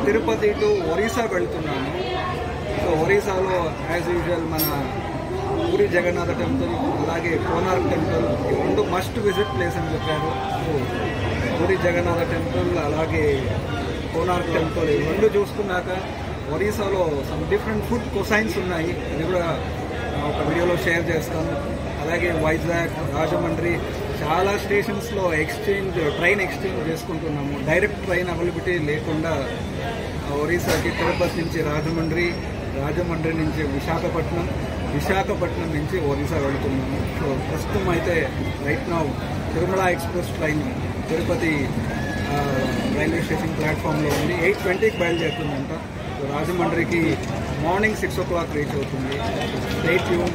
Tirupati to Orissa వెళ్తున్నాము so ఒరిస్సాలో as usual మన పూరి జగన్నాథ టెంపుల్ అలాగే కోనార్క్ టెంపుల్ ఈ రెండు మస్ట్ విజిట్ ప్లేస్ అని చెప్పారు సో పూరి జగన్నాథ టెంపుల్ అలాగే కోనార్క్ టెంపుల్ ఈ రెండు చూసుకున్నాక ఒరిస్సాలో సమ్ డిఫరెంట్ ఫుడ్ కొసైన్స్ ఉన్నాయి అది కూడా ఆ, ఒక వీడియోలో షేర్ చేస్తాను అలాగే వైజాగ్ రాజమండ్రి చాలా స్టేషన్స్లో ఎక్స్చేంజ్ ట్రైన్ ఎక్స్చేంజ్ చేసుకుంటున్నాము డైరెక్ట్ ట్రైన్ అవైలబిలిటీ లేకుండా ఆ, ఒరిస్సాకి తిరుపతి నుంచి రాజమండ్రి రాజమండ్రి నుంచి విశాఖపట్నం విశాఖపట్నం నుంచి ఒరిస్సా వెళుతున్నాము సో ప్రస్తుతం అయితే right now Tirumala express train Tirupati ఆ, రైల్వే స్టేషన్ ప్లాట్ఫామ్లో ఉంది ఎయిట్ ట్వంటీకి బయలుదేరుతుందంట సో రాజమండ్రికి morning six o'clock reach అవుతుంది ఎయిట్ ట్యూన్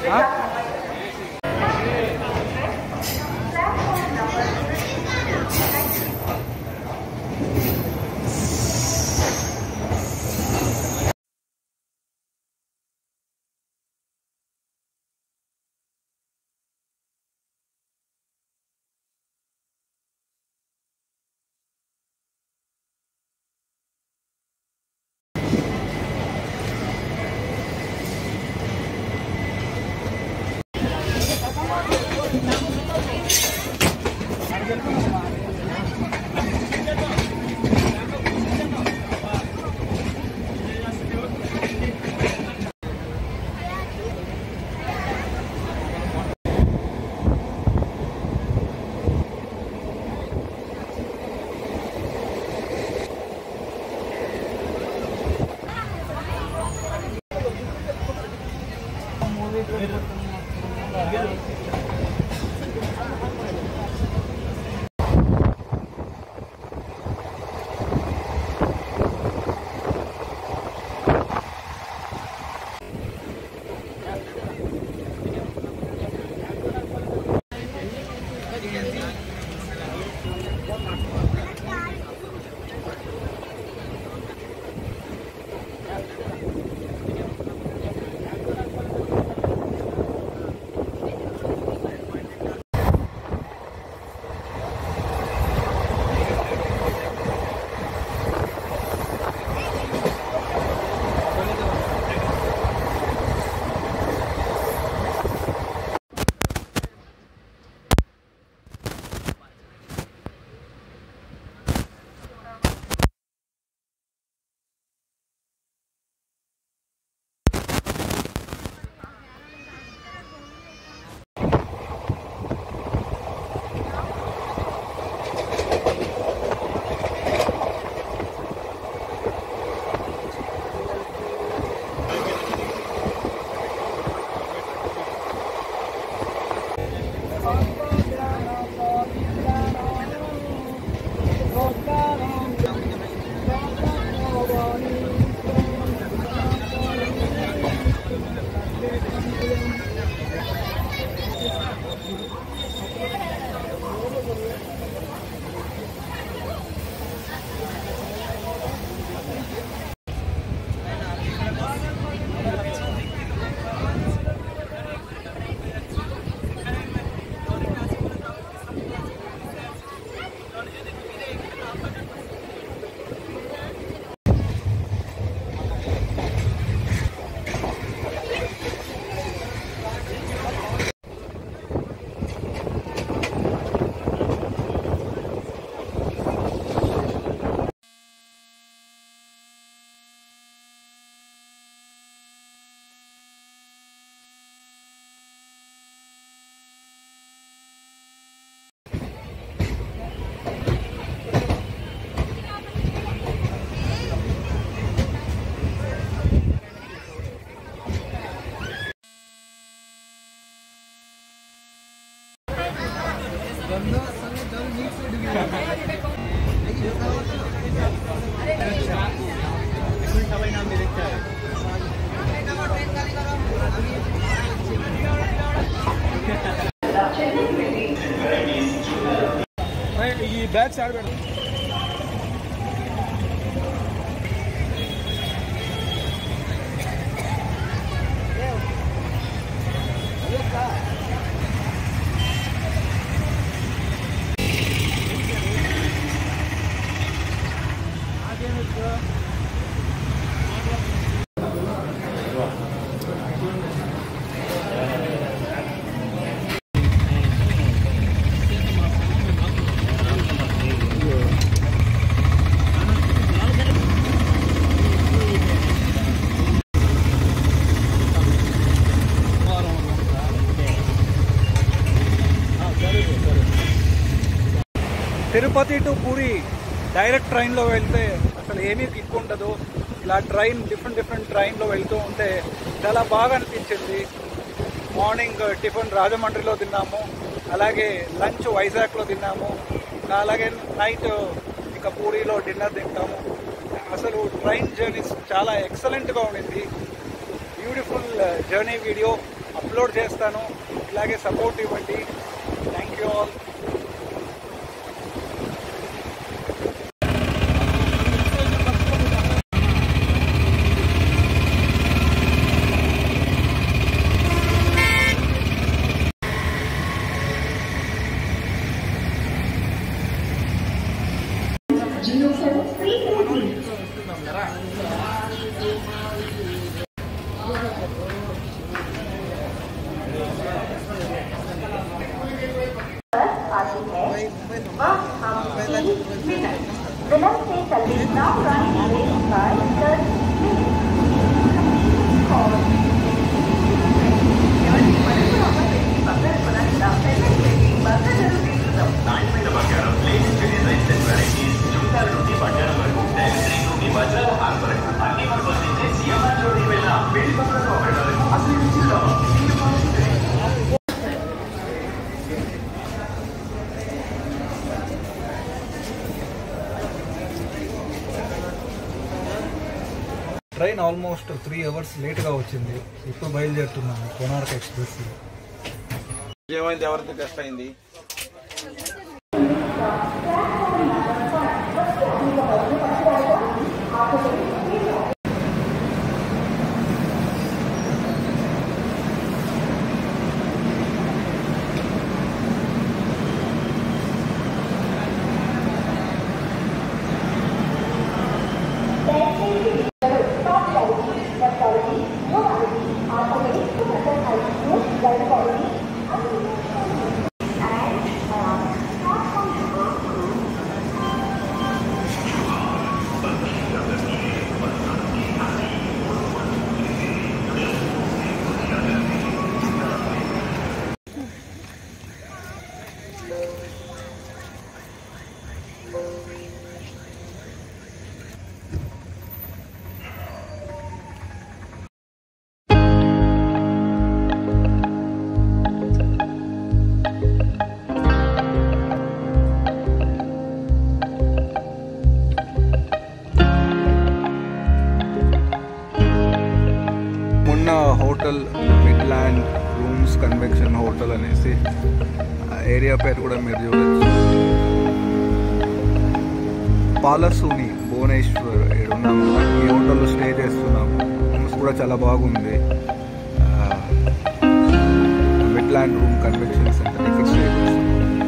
ఈ బ్యాగ్స్ ఆడ పెడతాం తిరుపతి టు పూరి డైరెక్ట్ ట్రైన్లో వెళ్తే అసలు ఏమీ కిక్ ఉండదు ఇలా ట్రైన్ డిఫరెంట్ డిఫరెంట్ ట్రైన్లో వెళ్తూ ఉంటే చాలా బాగా అనిపించింది మార్నింగ్ టిఫిన్ రాజమండ్రిలో తిన్నాము అలాగే లంచ్ వైజాగ్లో తిన్నాము ఇంకా అలాగే నైట్ ఇక పూరిలో డిన్నర్ తింటాము అసలు ట్రైన్ జర్నీస్ చాలా ఎక్సలెంట్గా ఉండింది బ్యూటిఫుల్ జర్నీ వీడియో అప్లోడ్ చేస్తాను ఇలాగే సపోర్ట్ ఇవ్వండి థ్యాంక్ యూ ఆల్ आती है वह हम विनर विनर से service now running race bye sir train almost three hours లేట్గా వచ్చింది ఇప్పుడు బయలుదేరుతున్నాము కోనార్క్ ఎక్స్ప్రెస్ ఏమైంది ఎవరికి టెస్ట్ అయింది మొన్న hotel Midland rooms convention hotel అనేసి ఆ ఏరియా పేరు కూడా మీరు చూడొచ్చు పాలసూని భువనేశ్వర్ ఇక్కడ ఉన్నాము ఈ హోటల్లో స్టే చేస్తున్నాము రూమ్స్ కూడా చాలా బాగుంది మిడ్లాండ్ రూమ్ కన్వెన్షన్ సెంటర్ ఇక్కడ స్టే చేస్తున్నాము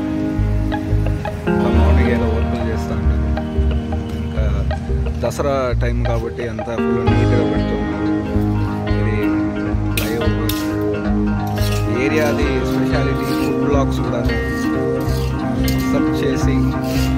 ఇంకా మార్నింగ్ ఏదో వర్కులు చేస్తా ఉంటారు ఇంకా దసరా టైం కాబట్టి అంతా ఫుల్ నీట్గా పెడుతున్నారు ఇది ఫ్లైఓవర్ ఏరియాది స్పెషాలిటీ ఫుడ్ బ్లాక్స్ కూడా సర్చ్ చేసి